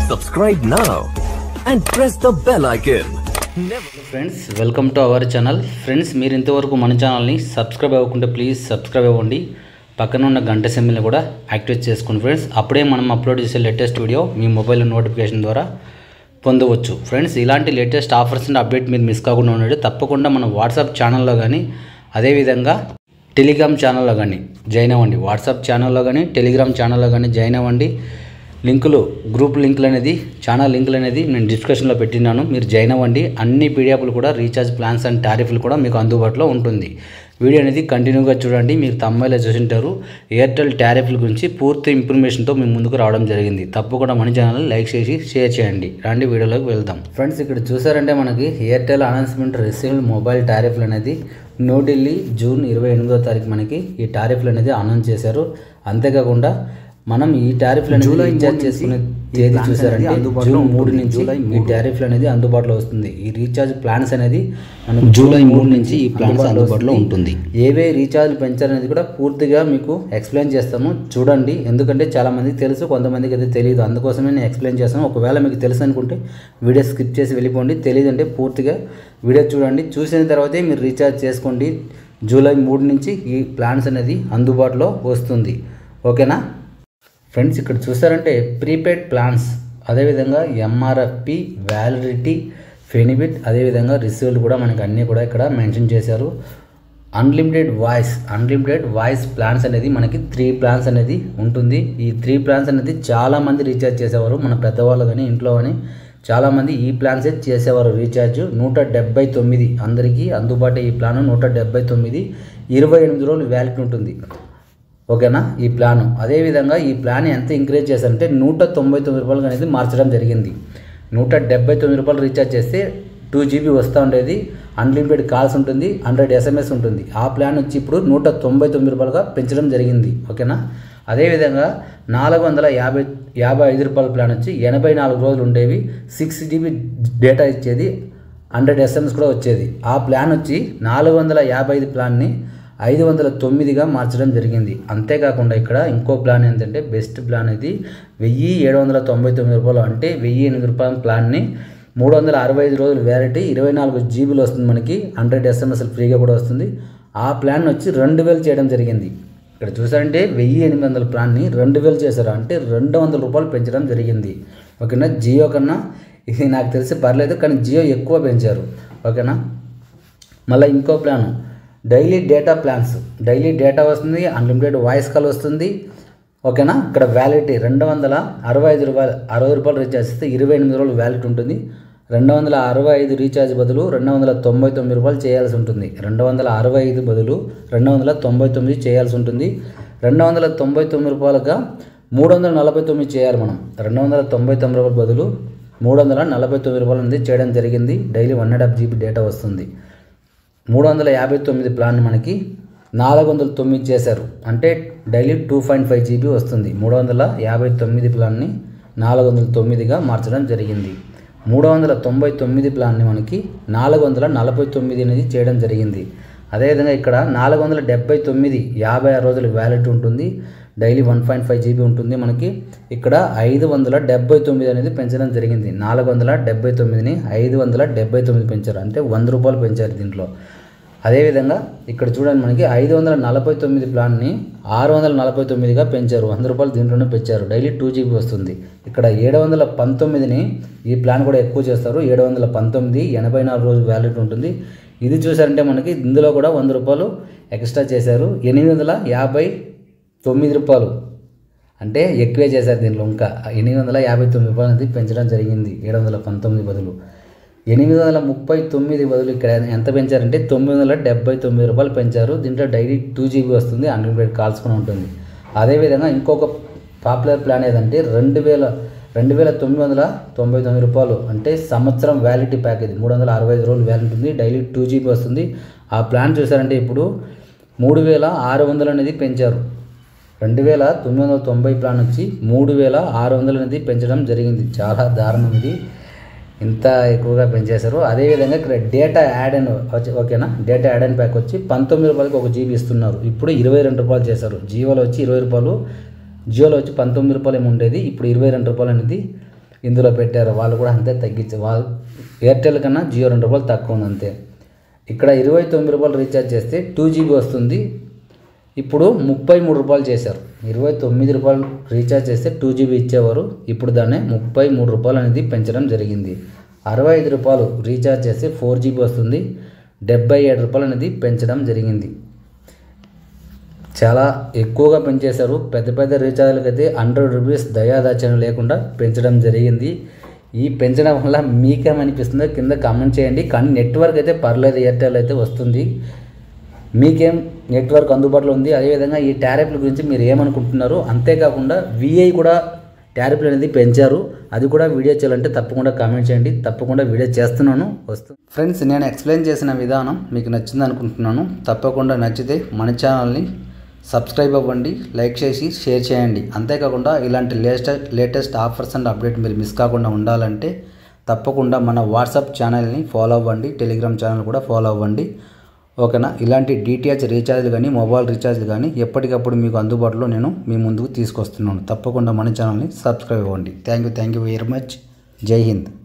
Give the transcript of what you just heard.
Subscribe now and press the bell icon. Never friends welcome to our channel friends మీరు ఇంతవరకు మన ఛానల్ని subscribe అవ్వకుంటే please subscribe అవ్వండి పక్కన ఉన్న గంట సింబల్ని కూడా యాక్టివేట్ చేసుకోండి ఫ్రెండ్స్ అప్పుడే మనం అప్లోడ్ చేసే లేటెస్ట్ వీడియో మీ మొబైల్ నోటిఫికేషన్ ద్వారా పొందవచ్చు ఫ్రెండ్స్ ఇలాంటి లేటెస్ట్ ఆఫర్స్ అండ్ అప్డేట్ మీరు మిస్ కాకుండా ఉండండి తప్పకుండా మన వాట్సాప్ ఛానల్లో కానీ అదేవిధంగా టెలిగ్రామ్ ఛానల్లో కానీ జాయిన్ అవ్వండి వాట్సాప్ ఛానల్లో కానీ టెలిగ్రామ్ ఛానల్లో కానీ జాయిన్ అవ్వండి లింకులు గ్రూప్ లింకులు అనేది ఛానల్ లింకులు అనేది నేను డిస్క్రిప్షన్లో పెట్టినాను మీరు జాయిన్ అవ్వండి అన్ని పీడిఎఫ్లు కూడా రీఛార్జ్ ప్లాన్స్ అండ్ టారిఫ్లు కూడా మీకు అందుబాటులో ఉంటుంది వీడియో అనేది కంటిన్యూగా చూడండి మీరు తమ్మాయిలో చూసింటారు ఎయిర్టెల్ టారిఫ్ల గురించి పూర్తి ఇన్ఫర్మేషన్తో మీ ముందుకు రావడం జరిగింది తప్పకుండా మన ఛానల్ లైక్ చేసి షేర్ చేయండి రండి వీడియోలోకి వెళ్దాం ఫ్రెండ్స్ ఇక్కడ చూసారంటే మనకి ఎయిర్టెల్ అనౌన్స్మెంట్ రిసీవ్డ్ మొబైల్ టారిఫ్లు అనేది న్యూఢిల్లీ జూన్ ఇరవై ఎనిమిదో తారీఖు మనకి ఈ టారిఫ్లు అనేది అనౌన్స్ చేశారు అంతేకాకుండా మనం ఈ టారిఫ్లు అనేది రీఛార్జ్ చేసుకునే తేదీ చూసారంటే జూన్ మూడు నుంచి ఈ టారిఫ్లు అనేది అందుబాటులో వస్తుంది ఈ రీఛార్జ్ ప్లాన్స్ అనేది మనకు జూలై మూడు నుంచి ఈ ప్లాన్స్ అందుబాటులో ఉంటుంది ఏవే రీఛార్జ్ పెంచాలనేది కూడా పూర్తిగా మీకు ఎక్స్ప్లెయిన్ చేస్తాము చూడండి ఎందుకంటే చాలా మందికి తెలుసు కొంతమందికి అయితే తెలియదు అందుకోసమే నేను ఎక్స్ప్లెయిన్ చేస్తాను ఒకవేళ మీకు తెలుసు అనుకుంటే వీడియో స్కిప్ చేసి వెళ్ళిపోండి తెలియదు అంటే పూర్తిగా వీడియో చూడండి చూసిన తర్వాతే మీరు రీఛార్జ్ చేసుకోండి జూలై మూడు నుంచి ఈ ప్లాన్స్ అనేది అందుబాటులో వస్తుంది ఓకేనా ఫ్రెండ్స్ ఇక్కడ చూసారంటే ప్రీపెయిడ్ ప్లాన్స్ అదేవిధంగా ఎంఆర్ఎఫ్పి వ్యాలిడిటీ ఫెనిబిట్ అదేవిధంగా రిసీవ్లు కూడా మనకి అన్నీ కూడా ఇక్కడ మెన్షన్ చేశారు unlimited voice unlimited voice plans అనేది మనకి త్రీ ప్లాన్స్ అనేది ఉంటుంది ఈ త్రీ ప్లాన్స్ అనేది చాలామంది రీఛార్జ్ చేసేవారు మన పెద్దవాళ్ళు కానీ ఇంట్లో కానీ చాలామంది ఈ ప్లాన్సే చేసేవారు రీఛార్జ్ నూట డెబ్బై తొమ్మిది అందరికీ అందుబాటు ఈ ప్లాన్ నూట డెబ్బై తొమ్మిది ఇరవై ఎనిమిది రోజులు వ్యాలిడ్ ఉంటుంది ఓకేనా ఈ ప్లాను అదేవిధంగా ఈ ప్లాన్ ఎంత ఇంక్రీజ్ చేశారంటే నూట తొంభై తొమ్మిది రూపాయలు అనేది మార్చడం జరిగింది నూట డెబ్బై తొమ్మిది రూపాయలు రీఛార్జ్ చేస్తే టూ జీబీ వస్తూ ఉండేది అన్లిమిటెడ్ కాల్స్ ఉంటుంది హండ్రెడ్ ఎస్ఎంఎస్ ఉంటుంది ఆ ప్లాన్ వచ్చి ఇప్పుడు నూట తొంభై తొమ్మిది రూపాయలుగా పెంచడం జరిగింది ఓకేనా అదేవిధంగా నాలుగు వందల యాభై యాభై ఐదు రూపాయల ప్లాన్ వచ్చి ఎనభై నాలుగు రోజులు ఉండేవి సిక్స్ జీబీ డేటా ఇచ్చేది హండ్రెడ్ ఎస్ఎంఎస్ కూడా వచ్చేది ఆ ప్లాన్ వచ్చి నాలుగు వందల యాభై ఐదు ప్లాన్ని ఐదు వందల తొమ్మిదిగా మార్చడం జరిగింది అంతేకాకుండా ఇక్కడ ఇంకో ప్లాన్ ఏంటంటే బెస్ట్ ప్లాన్ ఇది వెయ్యి ఏడు వందల తొంభై తొమ్మిది రూపాయలు అంటే వెయ్యి ఎనిమిది రూపాయల ప్లాన్ని మూడు వందల అరవై ఐదు రోజులు వ్యాలిటీ ఇరవై నాలుగు జీబీలు వస్తుంది మనకి హండ్రెడ్ ఎస్ఎంఎస్ ఫ్రీగా కూడా వస్తుంది ఆ ప్లాన్ వచ్చి రెండు వేలు చేయడం జరిగింది ఇక్కడ చూసారంటే వెయ్యి ఎనిమిది వందల ప్లాన్ని రెండు వేలు చేశారు అంటే రెండు వందల రూపాయలు పెంచడం జరిగింది ఓకేనా జియో కన్నా ఇది నాకు తెలిసి పర్లేదు కానీ జియో ఎక్కువ పెంచారు ఓకేనా మళ్ళీ ఇంకో plan daily data plans daily data వస్తుంది అన్లిమిటెడ్ వాయిస్ కాల్ వస్తుంది ఓకేనా ఇక్కడ వ్యాలిటీ రెండు వందల అరవై ఐదు రూపాయలు అరవై రూపాయలు రీఛార్జ్ చేస్తే ఇరవై ఎనిమిది రోజులు వ్యాలిటీ ఉంటుంది రెండు వందల అరవై ఐదు రీఛార్జ్ బదులు రెండు వందల తొంభై తొమ్మిది రూపాయలు చేయాల్సి ఉంటుంది రెండు వందల అరవై ఐదు బదులు రెండు వందల తొంభై తొమ్మిది చేయాల్సి ఉంటుంది రెండు వందల తొంభై తొమ్మిది రూపాయలుగా మూడు వందల నలభై తొమ్మిది చేయాలి మనం రెండు వందల తొంభై తొమ్మిది రూపాయల బదులు మూడు వందల నలభై తొమ్మిది రూపాయలు అనేది చేయడం జరిగింది daily one and half GB data వస్తుంది మూడు వందల యాభై తొమ్మిది ప్లాన్ మనకి నాలుగు వందల తొమ్మిది చేశారు అంటే daily two point five GB వస్తుంది మూడు వందల యాభై తొమ్మిది ప్లాన్ని నాలుగు వందల తొమ్మిదిగా మార్చడం జరిగింది మూడు వందల తొంభై తొమ్మిది ప్లాన్ని మనకి నాలుగు వందల నలభై తొమ్మిది అనేది చేయడం జరిగింది అదేవిధంగా ఇక్కడ నాలుగు వందల డెబ్బై తొమ్మిది యాభై ఆరు రోజులు వ్యాలిడ్ ఉంటుంది daily one point five GB ఉంటుంది మనకి ఇక్కడ ఐదు వందల డెబ్బై తొమ్మిది అనేది పెంచడం జరిగింది నాలుగు వందల డెబ్బై తొమ్మిదిని ఐదు వందల డెబ్బై తొమ్మిది పెంచారు అంటే వంద రూపాయలు పెంచారు దీంట్లో అదేవిధంగా ఇక్కడ చూడండి మనకి ఐదు వందల నలభై తొమ్మిది ప్లాన్ని ఆరు వందల నలభై తొమ్మిదిగా పెంచారు వంద రూపాయలు దీంట్లోనే పెంచారు డైలీ టూ జీబీ వస్తుంది ఇక్కడ ఏడు వందల పంతొమ్మిదిని ఈ ప్లాన్ కూడా ఎక్కువ చేస్తారు ఏడు వందల పంతొమ్మిది ఎనభై నాలుగు రోజులు వ్యాలిడ్ ఉంటుంది ఇది చూసారంటే మనకి ఇందులో కూడా వంద రూపాయలు ఎక్స్ట్రా చేశారు ఎనిమిది వందల యాభై తొమ్మిది రూపాయలు అంటే ఎక్కువే చేశారు దీంట్లో ఇంకా ఎనిమిది వందల యాభై తొమ్మిది రూపాయలు అనేది పెంచడం జరిగింది ఏడు వందల పంతొమ్మిది బదులు ఎనిమిది వందల ముప్పై తొమ్మిది బదులు ఇక్కడ ఎంత పెంచారంటే తొమ్మిది వందల డెబ్బై తొమ్మిది రూపాయలు పెంచారు దీంట్లో డైలీ టూ జీబీ వస్తుంది అన్లిమిటెడ్ కాల్స్ కూడా ఉంటుంది అదేవిధంగా ఇంకొక పాపులర్ ప్లాన్ ఏదంటే రెండు వేల రెండు వేల తొమ్మిది వందల తొంభై తొమ్మిది రూపాయలు అంటే సంవత్సరం వ్యాలిటీ ప్యాకేజ్ మూడు వందల అరవై ఐదు రోజులు వ్యాలిటీ ఉంటుంది డైలీ టూ జీబీ వస్తుంది ఆ ప్లాన్ చూసారంటే ఇప్పుడు మూడు వేల ఆరు వందలు అనేది పెంచారు రెండు వేల తొమ్మిది వందల తొంభై ప్లాన్ వచ్చి మూడు వేల ఆరు వందలు అనేది పెంచడం జరిగింది చాలా దారుణం ఇది ఇంత ఎక్కువగా పెంచేశారు అదేవిధంగా ఇక్కడ డేటా యాడ్ అని వచ్చి ఓకేనా డేటా యాడ్ అండ్ ప్యాక్ వచ్చి పంతొమ్మిది రూపాయలకి ఒక జీబీ ఇస్తున్నారు ఇప్పుడు ఇరవై రెండు రూపాయలు చేశారు జియోలో వచ్చి ఇరవై రూపాయలు జియోలో వచ్చి పంతొమ్మిది రూపాయలు ఏమి ఉండేది ఇప్పుడు ఇరవై రెండు రూపాయలు అనేది ఇందులో పెట్టారు వాళ్ళు కూడా అంతే తగ్గించి వాళ్ళు ఎయిర్టెల్ కన్నా జియో రెండు రూపాయలు తక్కువ ఉంది అంతే ఇక్కడ ఇరవై తొమ్మిది రూపాయలు రీఛార్జ్ చేస్తే టూ జీబీ వస్తుంది ఇప్పుడు ముప్పై మూడు రూపాయలు చేశారు ఇరవై తొమ్మిది రూపాయలు రీఛార్జ్ చేస్తే టూ జీబీ ఇచ్చేవారు ఇప్పుడు దాన్ని ముప్పై మూడు రూపాయలు అనేది పెంచడం జరిగింది అరవై ఐదు రూపాయలు రీఛార్జ్ చేస్తే ఫోర్ జీబీ వస్తుంది డెబ్బై ఏడు రూపాయలు అనేది పెంచడం జరిగింది చాలా ఎక్కువగా పెంచేశారు పెద్ద పెద్ద రీఛార్జ్లకి అయితే హండ్రెడ్ రూపీస్ దయాదాచన లేకుండా పెంచడం జరిగింది ఈ పెంచడం వల్ల మీకేమనిపిస్తుందో కింద కామెంట్ చేయండి కానీ నెట్వర్క్ అయితే పర్లేదు ఎయిర్టెల్ అయితే వస్తుంది మీకేం నెట్వర్క్ అందుబాటులో ఉంది అదేవిధంగా ఈ టారిఫ్ల గురించి మీరు ఏమనుకుంటున్నారు అంతేకాకుండా విఐ కూడా టారిఫ్లు అనేది పెంచారు అది కూడా వీడియో చేయాలంటే తప్పకుండా కామెంట్ చేయండి తప్పకుండా వీడియో చేస్తున్నాను వస్తుంది ఫ్రెండ్స్ నేను ఎక్స్ప్లెయిన్ చేసిన విధానం మీకు నచ్చింది అనుకుంటున్నాను తప్పకుండా నచ్చితే మన ఛానల్ని సబ్స్క్రైబ్ అవ్వండి లైక్ చేసి షేర్ చేయండి అంతేకాకుండా ఇలాంటి latest latest offers and update మీరు మిస్ కాకుండా ఉండాలంటే తప్పకుండా మన వాట్సాప్ ఛానల్ని ఫాలో అవ్వండి టెలిగ్రామ్ ఛానల్ కూడా ఫాలో అవ్వండి ఓకేనా ఇలాంటి డిటిహెచ్ రీఛార్జ్లు కానీ మొబైల్ రీఛార్జ్లు కానీ ఎప్పటికప్పుడు మీకు అందుబాటులో నేను మీ ముందుకు తీసుకొస్తున్నాను తప్పకుండా మన ఛానల్ని సబ్స్క్రైబ్ అవ్వండి thank you thank you very much జై హింద్